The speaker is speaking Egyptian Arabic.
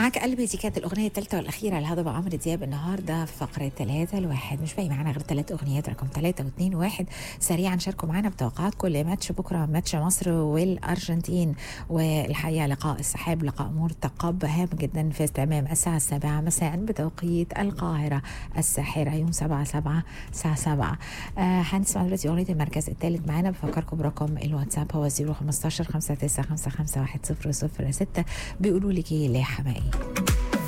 معاك قلبي دي كانت الاغنيه الثالثه والاخيره لهضبه عمرو دياب النهارده في فقره ثلاثه الواحد مش باقي معانا غير ثلاث اغنيات رقم ثلاثه واثنين وواحد سريعا شاركوا معانا بتوقعاتكم لماتش بكره ماتش مصر والارجنتين والحقيقه لقاء السحاب لقاء مرتقب هام جدا في تمام الساعه السابعه مساء بتوقيت القاهره الساحره يوم 7 7 الساعه 7 آه هنسمع دلوقتي اغنيه المركز الثالث معانا بفكركم برقم الواتساب هو 015 59 55 1006 بيقولوا لك ايه ليه حمائي